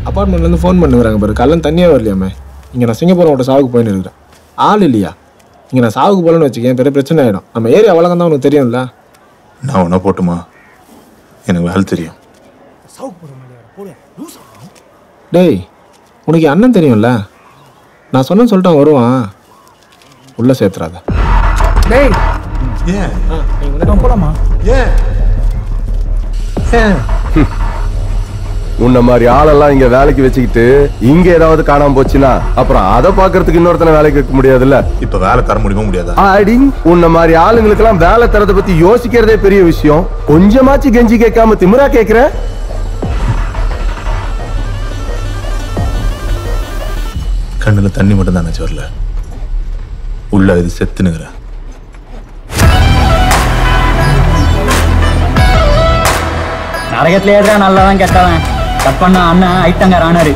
அப்பார்ட்மெண்ட்லேருந்து phone பண்ணுறாங்க பாரு கல்லன் தண்ணியே வரலையாமே இங்கே நான் சிங்கப்பூரோட சாவுக்கு போயின்னு இருக்கிறேன் ஆள் இல்லையா இங்கே நான் சாவுக்கு போகலன்னு வச்சுக்கேன் பெரிய பிரச்சனை ஆகிடும் நம்ம ஏரியா அவ்வளோதான் தான் உனக்கு தெரியும்ல நான் ஒன்றா போட்டுமா எனக்கு வேலை தெரியும் டேய் உனக்கு என் அண்ணன் தெரியும்ல நான் சொன்னேன்னு சொல்லிட்டு வருவான் உள்ளே சேர்த்துறாத டேய் ஏன் போலாமா ஏன் உன்ன மாதிரி ஆளெல்லாம் இங்க வேலைக்கு வச்சுக்கிட்டு இங்க ஏதாவது காணாம போச்சுன்னா அப்புறம் அதை பாக்குறதுக்கு இன்னொருத்தனை வேலைக்கு வைக்க முடியாதுல்ல இப்போ வேலை தர முடியுமா முடியாதா ஆடி உன்ன மாதிரி ஆளுங்களுக்கெல்லாம் வேலை தரத பத்தி யோசிக்கிறதே பெரிய விஷயம் கொஞ்சமாச்சு கெஞ்சி கேட்காம திமிரா கேக்குற கண்ணில் தண்ணி மட்டும் தானே வரல உள்ள இது செத்துனுங்கிறேன் நரகத்துல ஏதுடா நல்லவன் கெட்டவன் கட் பண்ண அண்ணன் ஐட்டங்கார் ஆனாரு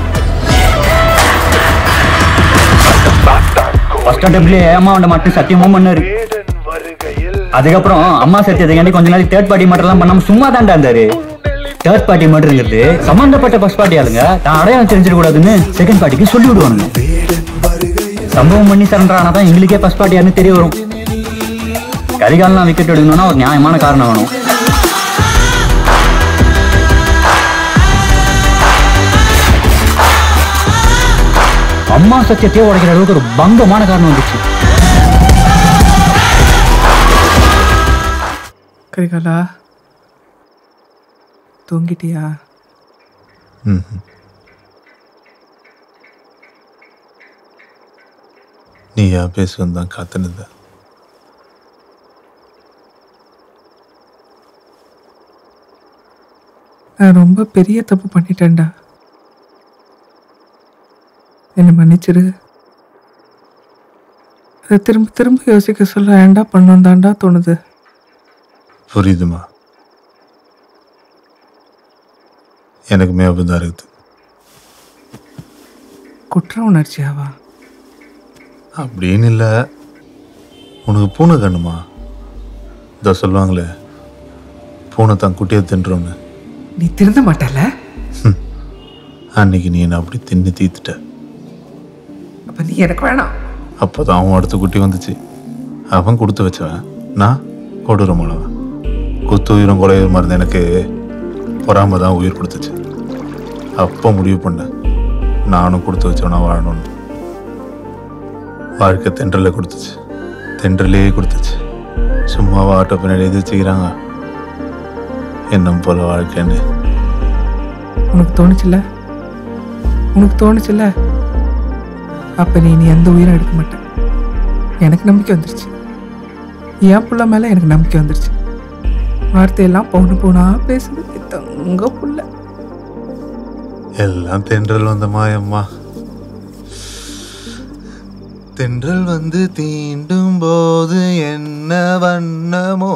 ஃபர்ஸ்ட் அட்டம்ப்ட்லயே அம்மா அவன் மட்டும் சத்தியமும் பண்ணாரு அதுக்கப்புறம் அம்மா சத்தியத்துக்காண்டி கொஞ்ச நாளைக்கு தேர்ட் பார்ட்டி மட்டும் எல்லாம் பண்ணாம சும்மா தான்டா இருந்தாரு தேர்ட் பார்ட்டி மட்டும்ங்கிறது சம்பந்தப்பட்ட ஃபர்ஸ்ட் பார்ட்டி ஆளுங்க தான் அடையாளம் தெரிஞ்சிடக்கூடாதுன்னு செகண்ட் பார்ட்டிக்கு சொல்லி விடுவானுங்க சம்பவம் பண்ணி சரண்டரானா தான் எங்களுக்கே ஃபர்ஸ்ட் பார்ட்டி யாருன்னு தெரிய வரும் கரிகாலெலாம் விக்கெட் எடுக்கணும்னா ஒரு நியாயமான காரணம் வேணும் அம்மா சத்தியத்தையே உடைக்கிற அளவுக்கு ஒரு பங்கமான காரணம் வந்துச்சு கரிகாலா தூங்கிட்டியா ம் நீ யா பேசுவேன் தான் காத்துனுந்த நான் ரொம்ப பெரிய தப்பு பண்ணிட்டேன்டா என்னை மன்னிச்சிரு அதை திரும்ப திரும்ப யோசிக்க சொல்ல ஏன்டா பண்ணோம் தான்டா தோணுது புரியுதுமா எனக்குமே அப்படிதான் இருக்குது குற்ற உணர்ச்சியாவா அப்படின்னு இல்லை உனக்கு பூனை கண்ணுமா இதோ சொல்லுவாங்களே பூனை தான் குட்டியை தின்றோன்னு நீ திருந்த மாட்டல அன்னைக்கு நீ என்னை அப்படி தின்னு தீத்துட்ட அப்ப நீ எனக்கு வேணாம் அப்போதான் அவன் அடுத்த குட்டி வந்துச்சு அவன் கொடுத்து வச்சவன் நான் கொடூரமானவன் குத்து உயிரும் கொலையுமா இருந்த எனக்கு பொறாம தான் உயிர் கொடுத்துச்சு அப்போ முடிவு பண்ணேன் நானும் கொடுத்து வச்சவனா வாழணும்னு வாழ்க்கை தென்றலை கொடுத்துச்சு தென்றலே கொடுத்துச்சு சும்மாவா ஆட்டோ பின்னாடி எழுதி வச்சுக்கிறாங்க என்னும் போல வாழ்க்கைன்னு உனக்கு தோணுச்சுல உனக்கு தோணுச்சுல அப்ப நீ நீ எந்த உயிரும் எடுக்க மாட்ட எனக்கு நம்பிக்கை வந்துருச்சு என் புள்ள மேல எனக்கு நம்பிக்கை வந்துருச்சு வார்த்தையெல்லாம் பவுனு பவுனா பேசுது என் தங்க புள்ள எல்லாம் தென்றல் வந்த மாயம்மா தென்றல் வந்து தீண்டும் போது என்ன வண்ணமோ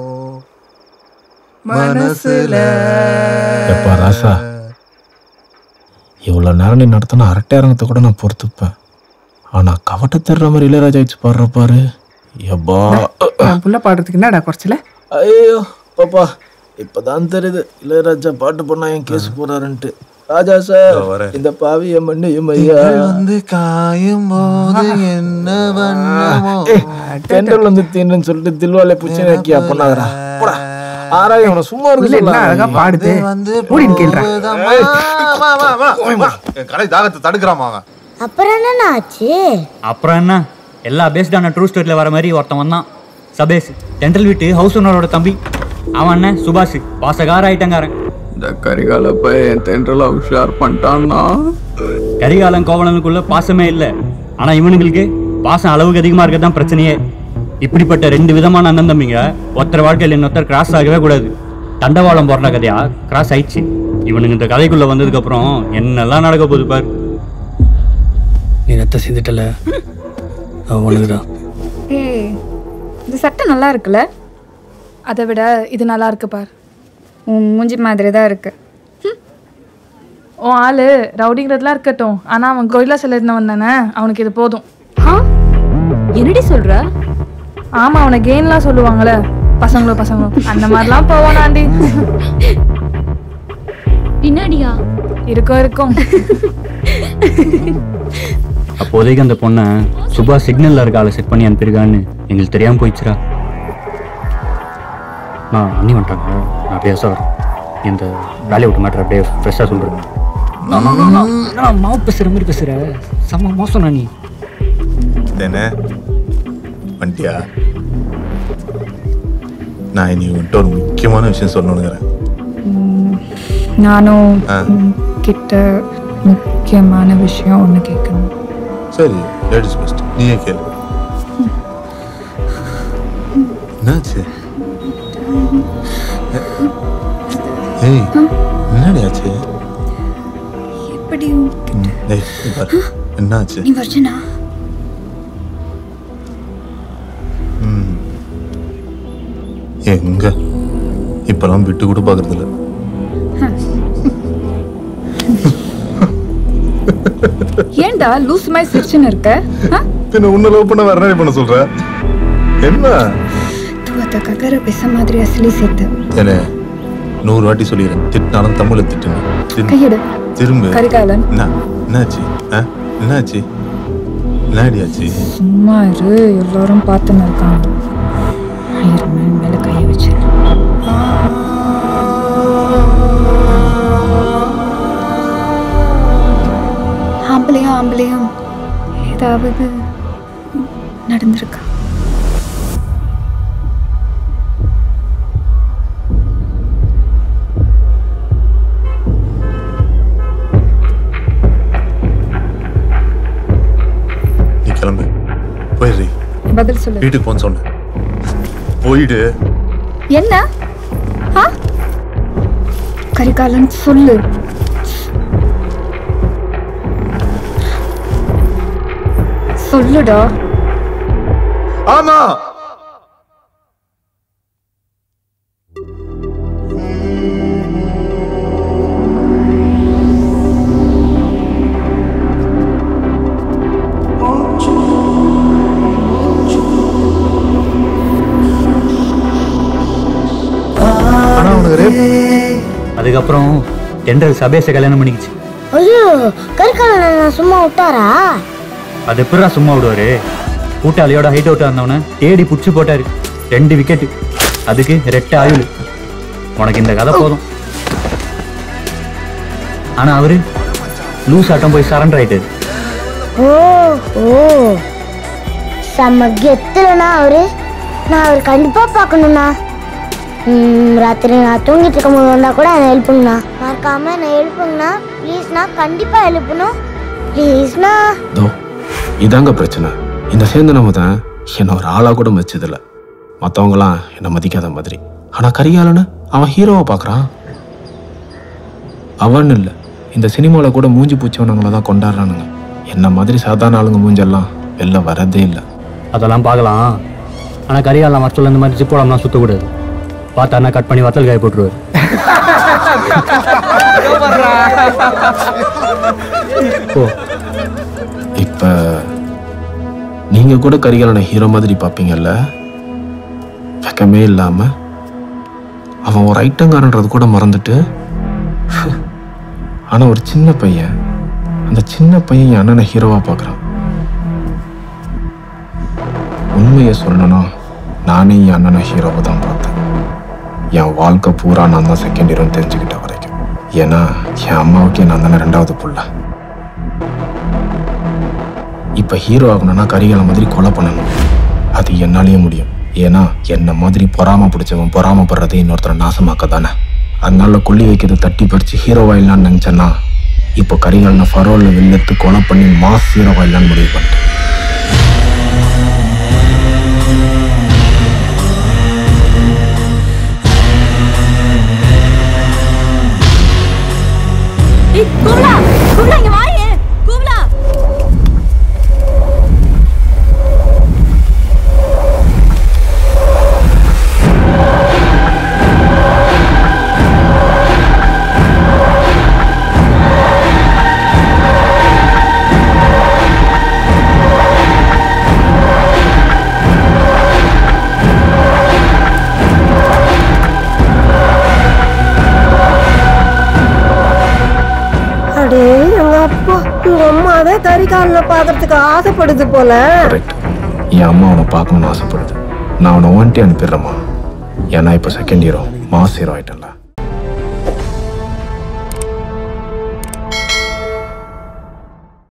மனசுல எப்பா ராசா இவ்வளோ நேரம் நீ நடத்தின அரட்டை அரங்கத்தை கூட நான் பொறுத்துப்பேன் ஆனால் கவட்டை தர்ற மாதிரி இளையராஜா வச்சு பாடுற பாரு எப்பா என் புள்ள பாடுறதுக்கு என்னடா குறைச்சல ஐயோ பாப்பா இப்பதான் தெரியுது இளையராஜா பாட்டு பண்ணா என் கேஸ் போறாருன்ட்டு ராஜா சார் வரேன். இந்த பாவி என் மண்ணையும் ஐயா தென்றல் வந்து காயும் போது என்ன வண்ணமோ தென்றல் வந்து தீண்டுன்னு சொல்லிட்டு தில்வாலே பூச்சி நக்கியா பண்ணாதரா போடா ஆறாயிரம் அவனை சும்மா புள்ள இருக்கு என்ன அழகா பாடுது வந்து மூடின்னு கேள்றா போகுதம்மா. வா, வா, வா, வா. என் கடை தாகத்தை தடுக்கிறாமா அவன் அப்புறம் என்னண்ணா ஆச்சு அப்புறம் என்ன எல்லா பேஸ்டான ட்ரூ ஸ்டோரியில் வர மாதிரி ஒருத்தன் வந்தான் சபேஷ் தென்றல் வீட்டு ஹவுஸ் ஓனரோட தம்பி அவன் அண்ணன் சுபாஷ் பாசகார ஐட்டங்காரன் இந்த கரிகால பையன் தென்றலா உஷார் பண்ணிட்டான்னா கரிகாலன் கோவலனுக்குள்ள பாசமே இல்லை ஆனா இவனுங்களுக்கு பாசம் அளவுக்கு அதிகமா இருக்க தான் பிரச்சனையே இப்படிப்பட்ட ரெண்டு விதமான அண்ணன் தம்பிங்க ஒருத்தர் வாழ்க்கையில் இன்னொருத்தர் கிராஸ் ஆகவே கூடாது தண்டவாளம் போடுற கதையா கிராஸ் ஆயிடுச்சு இவனுங்க இந்த கதைக்குள்ள வந்ததுக்கு அப்புறம் என்னெல்லாம் நடக்க போகுது பாரு நீ ரத்த சிந்துட்டல அவனுக்கு தான் ஏய் இந்த சட்டை நல்லா இருக்குல்ல அதை விட இது நல்லா இருக்கு பார் உன் மூஞ்சி மாதிரி தான் இருக்கு உன் ஆளு ரவுடிங்கிறதுலாம் இருக்கட்டும் ஆனா அவன் கொரில்லா செல்லிருந்தவன் தானே அவனுக்கு இது போதும் ஆ என்னடி சொல்ற ஆமா அவனை கெயின்லாம் சொல்லுவாங்கல்ல பசங்களும் பசங்களும் அந்த மாதிரிலாம் போவானாண்டி பின்னாடியா இருக்கும் இருக்கும் அப்போதைக்கு அந்த பொண்ணை சுபா சிக்னல்ல இருக்க ஆளை செட் பண்ணி அனுப்பியிருக்கான்னு எங்களுக்கு தெரியாம போயிடுச்சுடா நான் அண்ணி வந்துட்டாங்க நான் பேச வரேன் இந்த வேலையை விட்டு மாட்டேன் அப்படியே ஃப்ரெஷ்ஷாக சொல்கிறேன் நான் மாவு பேசுகிற மாதிரி பேசுகிற செம்ம மோசம் நீ தானே வந்துட்டியா நான் இனி உன்கிட்ட ஒரு முக்கியமான விஷயம் சொல்லணுங்கிறேன் நானும் ஆ. உம், கிட்ட முக்கியமான விஷயம் ஒன்று கேட்கணும் சரி லேடிஸ் ஃபர்ஸ்ட் நீயே கேளு என்னாச்சு ஏய் என்னடி ஆச்சு எப்படி டேய் இங்க பாரு என்னாச்சு நீ வர்ஜனா ம். எங்க இப்பெல்லாம் விட்டு கூட பாக்குறது இல்ல ஏன்டா லூஸ் மாதிரி சிரிச்சுன்னு இருக்க ஆ? பின்ன உன்னை லவ் பண்ண வேற என்ன பண்ண சொல்ற என்ன तू आता का कर पैसा மாதிரி असली சேர்த்து என்ன நூறு வாட்டி சொல்லிடுறேன் திட்டினாலும் தமிழ்ல திட்டுங்க திரு- கையெடு திரும்ப கரிகாலன். என்ன என்னாச்சு ஆ? என்னாச்சு என்னடியாச்சு சும்மா இரு எல்லாரும் பார்த்துன்னு இருக்காங்க ஆயிரம் மேல் மேல கையை வச்சு ஆம்பளையும் ஆம்பளையும் ஏதாவது நடந்திருக்கா நீ கிளம்பு போயிடுறி பதில் சொல்லு வீட்டுக்கு போன்னு சொன்னேன் போயிடு என்ன ஆ? கரிகாலன் சொல்லு சொல்லுடா ஆமா ஆனா அவனுக்கு ரேப் அதுக்கப்புறம் தென்றல் சபேச கல்யாணம் பண்ணிக்கிச்சு ஐயோ கரிகாலன் நான் சும்மா விட்டாரா அது எப்படா சும்மா விடுவாரு கூட்டாளியோட ஹைட் அவுட் இருந்தவன தேடி புடிச்சு போட்டாரு ரெண்டு விக்கெட் அதுக்கு ரெட்ட ஆயுள் உனக்கு இந்த கதை போதும் ஆனா அவரு லூஸ் ஆட்டம் போய் சரண்டர் ஆயிட்டாரு ஓ ஓ செம்ம கெத்துலண்ணா அவரு நான் அவர் கண்டிப்பா பார்க்கணும்ண்ணா ம், ராத்திரி நான் தூங்கிட்டு இருக்கும் போது வந்தா கூட என்னை எழுப்புங்கண்ணா மறக்காம என்னை எழுப்புங்கண்ணா ப்ளீஸ்ண்ணா கண்டிப்பா எழுப்பணும் ப்ளீஸ்ண்ணா தோ இதாங்க பிரச்சனை இந்த சேர்ந்த நம்ம தான் என்னை ஒரு ஆளாக கூட மதிச்சதில்ல மற்றவங்களாம் என்னை மதிக்காத மாதிரி ஆனால் கரிகாலன்னு அவன் ஹீரோவை பார்க்குறான் அவன் இல்லை இந்த சினிமாவில் கூட மூஞ்சி பூச்சவனங்களை தான் கொண்டாடுறானுங்க என்ன மாதிரி சாதாரண ஆளுங்க மூஞ்செல்லாம் வெளில வரதே இல்லை அதெல்லாம் பார்க்கலாம் ஆனா கரிகாலம் வத்தல் இந்த மாதிரி சிப்போடம்லாம் சுத்தக்கூடாது பார்த்தானா கட் பண்ணி வத்தல் காய போட்டுருவாரு ஓ இப்போ நீங்கள் கூட கரிகாலனை ஹீரோ மாதிரி பார்ப்பீங்கல்ல வெக்கமே இல்லாமல் அவன் ஒரு ஐட்டங்காரன்றது கூட மறந்துட்டு ஆனால் ஒரு சின்ன பையன் அந்த சின்ன பையன் என் அண்ணனை ஹீரோவாக பார்க்குறான் உண்மையை சொல்லணும்னா நானே என் அண்ணனை ஹீரோவை தான் பார்த்தேன் என் வாழ்க்கை பூரா நான் தான் செகண்ட் ஹீரோன்னு தெரிஞ்சுக்கிட்ட வரைக்கும் ஏன்னா என் அம்மாவுக்கு நான் தானே ரெண்டாவது புள்ள இப்போ ஹீரோ ஆகணும்னா கரிகால மாதிரி கொலை பண்ணணும் அது என்னாலேயே முடியும் ஏன்னா என்ன மாதிரி பொறாம பிடிச்சவன் பொறாமப்படுறதை இன்னொருத்தரை நாசமாக்க தானே அதனால கொல்லி வைக்கிறது தட்டி பறிச்சு ஹீரோவாயிடலான்னு நினச்சேன்னா இப்போ கரிகாலனை ஃபரோலில் வெள்ளத்து கொலை பண்ணி மாஸ் ஹீரோவாயிடலான்னு முடிவு பண்ணிட்டேன் ஏய் கூவ்லா கூவ்லா இங்க வாயே கூவ்லா எங்க அப்பா உங்க அம்மா தான் கரிகாலனை பாக்குறதுக்கு ஆசைப்படுது போல கரெக்ட் என் அம்மா அவனை பார்க்கணும்னு ஆசைப்படுது நான் அவனை ஒன்ட்டி அனுப்பிடுறேம்மா ஏன்னா இப்போ செகண்ட் ஹீரோ மாஸ் ஹீரோ ஆயிட்டேன்ல